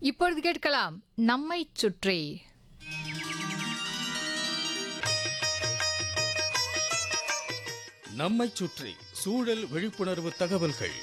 இப்பொழுது கேட்கலாம் நம்மைச் சுற்றி நம்மைச் சுற்றி சூழல் விழிப்புணர்வு தகவல்கள்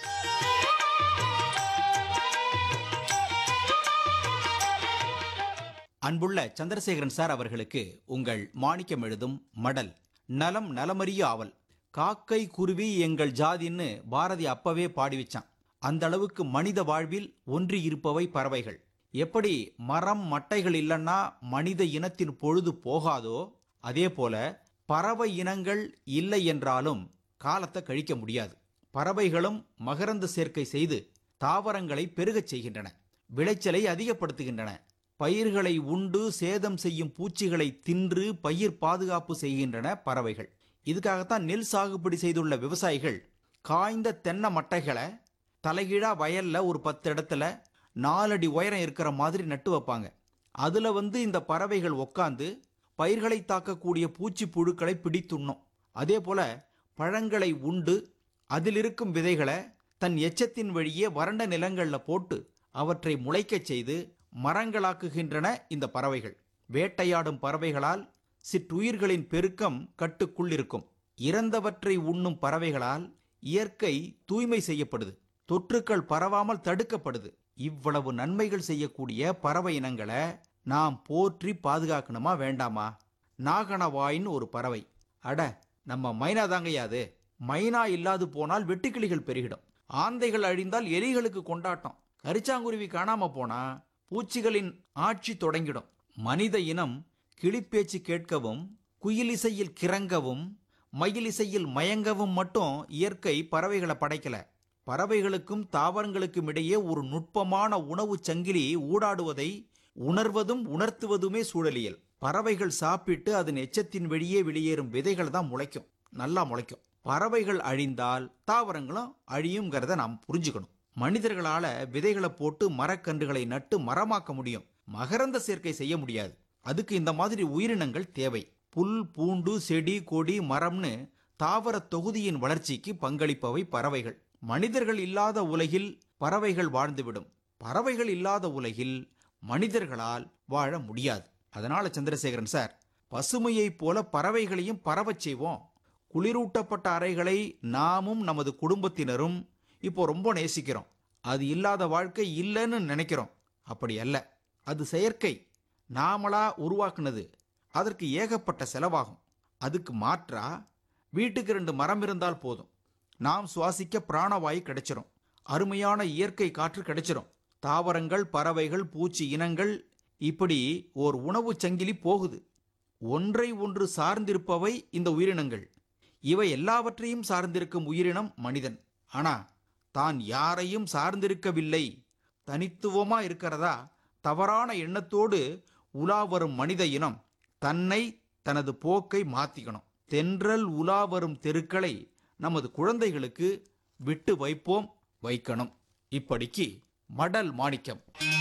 அன்புள்ள சந்திரசேகரன் சார் அவர்களுக்கு உங்கள் மாணிக்கம் எழுதும் மடல் நலம் நலமறிய ஆவல் காக்கை குருவி எங்கள் ஜாதின்னு பாரதி அப்பவே பாடி வச்சான் அந்த அளவுக்கு மனித வாழ்வில் ஒன்றி இருப்பவை பறவைகள் எப்படி மரம் மட்டைகள் இல்லைன்னா மனித இனத்தின் பொழுது போகாதோ அதே போல பறவை இனங்கள் இல்லை என்றாலும் காலத்தை கழிக்க முடியாது பறவைகளும் மகரந்த சேர்க்கை செய்து தாவரங்களை பெருகச் செய்கின்றன விளைச்சலை அதிகப்படுத்துகின்றன பயிர்களை உண்டு சேதம் செய்யும் பூச்சிகளை தின்று பயிர் பாதுகாப்பு செய்கின்றன பறவைகள் இதுக்காகத்தான் நெல் சாகுபடி செய்துள்ள விவசாயிகள் காய்ந்த தென்னை மட்டைகளை தலைகீழா வயல்ல ஒரு பத்து இடத்துல நாலடி உயரம் இருக்கிற மாதிரி நட்டு வைப்பாங்க அதுல வந்து இந்த பறவைகள் உக்காந்து பயிர்களை தாக்கக்கூடிய பூச்சி புழுக்களை பிடித்துண்ணும் அதே போல பழங்களை உண்டு அதில் இருக்கும் விதைகளை தன் எச்சத்தின் வழியே வறண்ட நிலங்களில் போட்டு அவற்றை முளைக்கச் செய்து மரங்களாக்குகின்றன இந்த பறவைகள் வேட்டையாடும் பறவைகளால் சிற்றுயிர்களின் பெருக்கம் கட்டுக்குள் இருக்கும் இறந்தவற்றை உண்ணும் பறவைகளால் இயற்கை தூய்மை செய்யப்படுது தொற்றுக்கள் பரவாமல் தடுக்கப்படுது இவ்வளவு நன்மைகள் செய்யக்கூடிய பறவை இனங்களை நாம் போற்றி பாதுகாக்கணுமா வேண்டாமா நாகனவாயின்னு ஒரு பறவை அட நம்ம மைனா தாங்கய்யாது மைனா இல்லாது போனால் வெட்டுக்கிளிகள் பெருகிடும் ஆந்தைகள் அழிந்தால் எலிகளுக்கு கொண்டாட்டம் கரிச்சாங்குருவி காணாம போனா பூச்சிகளின் ஆட்சி தொடங்கிடும் மனித இனம் கிளிப்பேச்சு கேட்கவும் குயிலிசையில் கிறங்கவும் மயிலிசையில் மயங்கவும் மட்டும் இயற்கை பறவைகளை படைக்கல பறவைகளுக்கும் தாவரங்களுக்கும் இடையே ஒரு நுட்பமான உணவு சங்கிலி ஊடாடுவதை உணர்வதும் உணர்த்துவதுமே சூழலியல் பறவைகள் சாப்பிட்டு அதன் எச்சத்தின் வெளியே வெளியேறும் விதைகள் தான் முளைக்கும் நல்லா முளைக்கும் பறவைகள் அழிந்தால் தாவரங்களும் அழியுங்கிறத நாம் புரிஞ்சுக்கணும் மனிதர்களால விதைகளை போட்டு மரக்கன்றுகளை நட்டு மரமாக்க முடியும் மகரந்த சேர்க்கை செய்ய முடியாது அதுக்கு இந்த மாதிரி உயிரினங்கள் தேவை புல் பூண்டு செடி கொடி மரம்னு தாவர தொகுதியின் வளர்ச்சிக்கு பங்களிப்பவை பறவைகள் மனிதர்கள் இல்லாத உலகில் பறவைகள் வாழ்ந்துவிடும் பறவைகள் இல்லாத உலகில் மனிதர்களால் வாழ முடியாது அதனால சந்திரசேகரன் சார் பசுமையைப் போல பறவைகளையும் பரவச் செய்வோம் குளிரூட்டப்பட்ட அறைகளை நாமும் நமது குடும்பத்தினரும் இப்போ ரொம்ப நேசிக்கிறோம் அது இல்லாத வாழ்க்கை இல்லைன்னு நினைக்கிறோம் அப்படி அல்ல அது செயற்கை நாமளா உருவாக்குனது அதற்கு ஏகப்பட்ட செலவாகும் அதுக்கு மாற்றா வீட்டுக்கு ரெண்டு மரம் இருந்தால் போதும் நாம் சுவாசிக்க பிராணவாயு கிடைச்சிரும் அருமையான இயற்கை காற்று கிடைச்சிரும் தாவரங்கள் பறவைகள் பூச்சி இனங்கள் இப்படி ஓர் உணவு சங்கிலி போகுது ஒன்றை ஒன்று சார்ந்திருப்பவை இந்த உயிரினங்கள் இவை எல்லாவற்றையும் சார்ந்திருக்கும் உயிரினம் மனிதன் ஆனா தான் யாரையும் சார்ந்திருக்கவில்லை தனித்துவமா இருக்கிறதா தவறான எண்ணத்தோடு உலா வரும் மனித இனம் தன்னை தனது போக்கை மாத்திக்கணும் தென்றல் உலா வரும் தெருக்களை நமது குழந்தைகளுக்கு விட்டு வைப்போம் வைக்கணும் இப்படிக்கு மடல் மாணிக்கம்